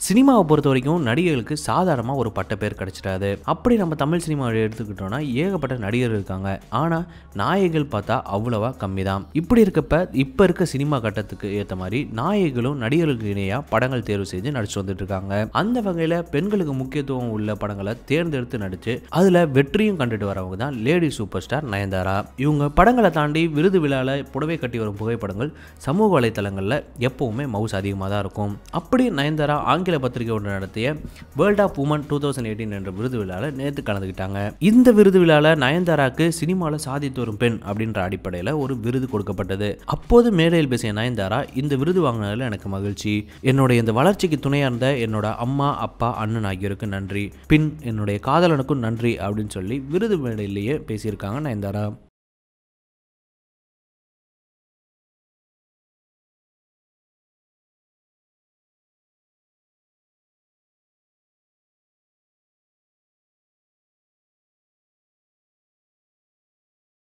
சினிமாவை பொறுத்த வரைக்கும் நடிகர்களுக்கு சாதாரணமாக ஒரு பட்ட பேர் கிடைச்சிடாது அப்படி நம்ம தமிழ் சினிமாவை எடுத்துக்கிட்டோம்னா ஏகப்பட்ட நடிகர் இருக்காங்க ஆனால் நாயகிகள் பார்த்தா அவ்வளவா கம்மி தான் இப்படி இருக்கப்ப இப்போ இருக்க சினிமா கட்டத்துக்கு ஏற்ற மாதிரி நாயகிகளும் நடிகர்களுக்கு இணையாக படங்கள் தேர்வு செய்து நடிச்சு வந்துட்டு இருக்காங்க அந்த வகையில் பெண்களுக்கு முக்கியத்துவம் உள்ள படங்களை தேர்ந்தெடுத்து நடிச்சு அதில் வெற்றியும் கண்டுட்டு வரவங்க தான் லேடி சூப்பர் ஸ்டார் நயன்தாரா இவங்க படங்களை தாண்டி விருது விழாவில் புடவை கட்டி வரும் புகைப்படங்கள் சமூக வலைத்தளங்களில் எப்பவுமே மவுஸ் அதிகமாக தான் இருக்கும் அப்படி நயன்தாரா ஆங்கில பத்திரிகை ஒன்று நடத்திய world of woman two thousand eighteen என்ற விருது விழாவில் நேற்று கலந்துக்கிட்டாங்க இந்த விருது விழாவில் நயன்தாராக்கு சினிமாவில் சாதித்து வரும் பெண் அப்படின்ற அடிப்படையில் ஒரு விருது கொடுக்கப்பட்டது அப்போது மேடையில் பேசிய நயன்தாரா இந்த விருது வாங்கினதில் எனக்கு மகிழ்ச்சி என்னுடைய இந்த வளர்ச்சிக்கு துணையாக இருந்த என்னோட அம்மா அப்பா அண்ணன் ஆகியோருக்கு நன்றி பின் என்னுடைய காதலனுக்கும் நன்றி அப்படின்னு சொல்லி விருது மேடையிலேயே பேசியிருக்காங்க நயன்தாரா